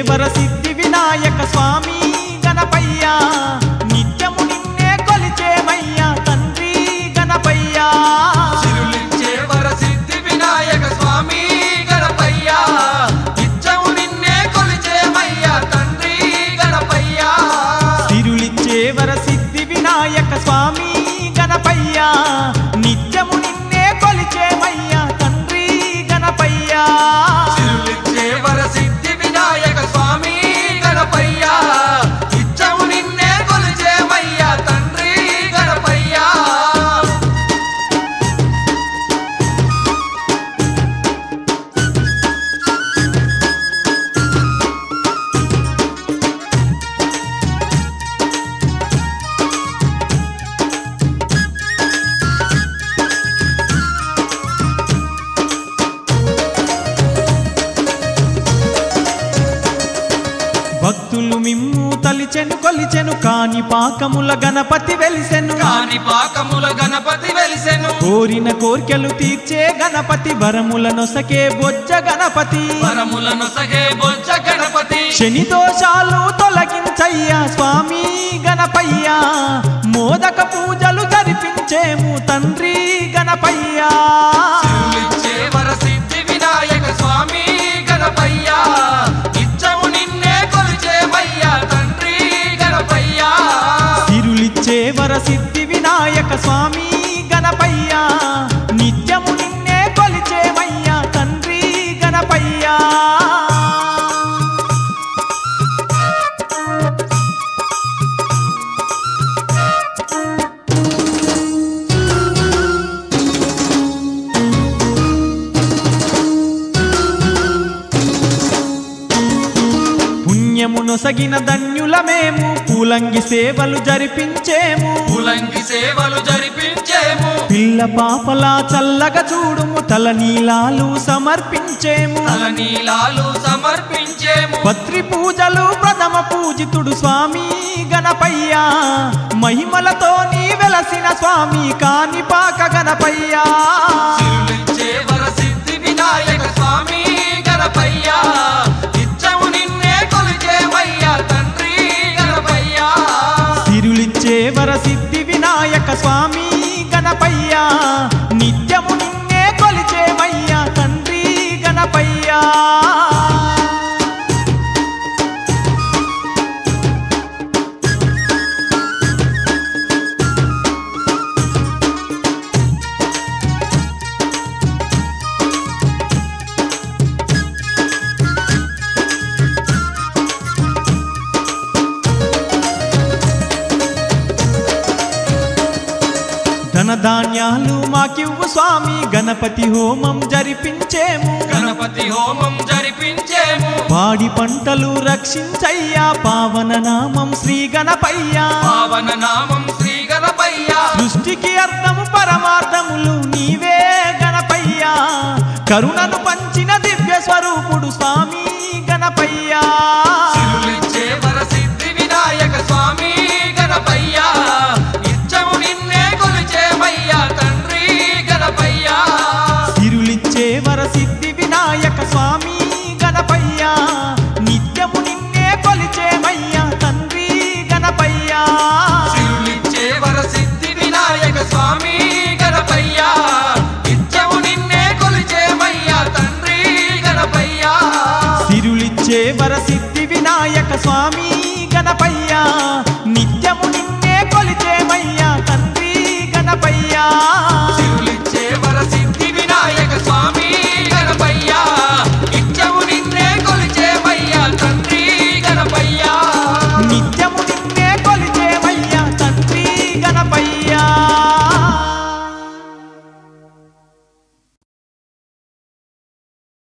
వర సిద్ధి వినాయక స్వామి గణపయ్యా నిత్యము నిన్నే కొలిచేమయ్యా తండ్రి గణపయ్యా సిరులిచ్చే వరసిద్ధి వినాయక స్వామి గణపయ్యా ఇచ్చము నిన్నే కొలిచేమయ్యా తండ్రి గణపయ్యా సిరులిచ్చే వర సిద్ధి వినాయక స్వామి గణపయ్యా నిత్యము నిన్నే కొలిచేమయ్యా తండ్రి గణపయ్యా సిరులిచ్చే వరసిద్ధి వినాయక స్వామి గణపయ్యా ఇచ్చము నిన్నే కొలిచేమయ్యా తండ్రి గణపయ్యా భక్తులు మిమ్ము తలిచెను కొలిచెను కాని పాకముల గణపతి వెలిసెను కాని పాకముల గణపతి వెలిసెను కోరిన కోర్కెలు తీర్చే గణపతి వరముల నొసకే బొజ్జ గణపతి వరములను సగే బొజ్జ గణపతి శని దోషాలు తొలగించయ్యా స్వామి గణపయ్యా మోదక పూజలు జరిపించేము తండ్రి గణపయ్యా సిరులిచ్చే వరసిద్ధి వినాయక స్వామి గణపయ్యా ఇచ్చము నిన్నే కొలిచేమయ్యా తండ్రి గణపయ్యా సిరులిచ్చే వర సిద్ధి వినాయక స్వామి గణపయ్యా నిత్యము నిన్నే కొలిచేమయ్యా తండ్రి గణపయ్యా పుణ్యమును సగిన ధన్యులమేము పూలంగి సేవలు జరిపించేము పులంగి సేవలు జరిపించేము పిల్ల పాపలా చల్లగా చూడుము తల నీలాలు సమర్పించేము తల నీలాలు సమర్పించేము పత్రి పూజలు ప్రథమ పూజితుడు స్వామి గణపయ్యా మహిమలతో నీ వెలసిన స్వామి కానిపాక గణపయ్యా సిరులిచ్చే వరసిద్ధి వినాయక స్వామి గణపయ్యా ఇచ్చము నిన్నే కొలిచేమయ్యా తండ్రి గణపయ్యా సిరులిచ్చే వర సిద్ధి వినాయక స్వామి గణపయ్యా నిత్యము నిన్నే కొలిచేమయ్యా తండ్రి గణపయ్యా ధనధాన్యాలు మాకివ్వు స్వామి గణపతి హోమం జరిపించేము గణపతి హోమం జరిపించేము పాడి పంటలు రక్షించయ్యా పావన నామం శ్రీ గణపయ్యా పావన నామం శ్రీ గణపయ్యా సృష్టికి అర్థము పరమార్థములు నీవే గణపయ్యా కరుణను పంచిన దివ్య స్వరూపుడు స్వామి గణపయ్యా సిరులిచ్చే వరసిద్ధి వినాయక స్వామి గణపయ్యా ఇచ్చము నిన్నే కొలిచేమయ్యా తండ్రి గణపయ్యా సిరులిచ్చే వర సిద్ధి వినాయక స్వామి గణపయ్యా నిత్యము నిన్నే కొలిచేమయ్యా తండ్రి గణపయ్యా సిరులిచ్చే వరసిద్ధి వినాయక స్వామి గణపయ్యా ఇచ్చము నిన్నే కొలిచేమయ్యా తండ్రి గణపయ్యా సిరులిచ్చే వర సిద్ధి వినాయక స్వామి గణపయ్యా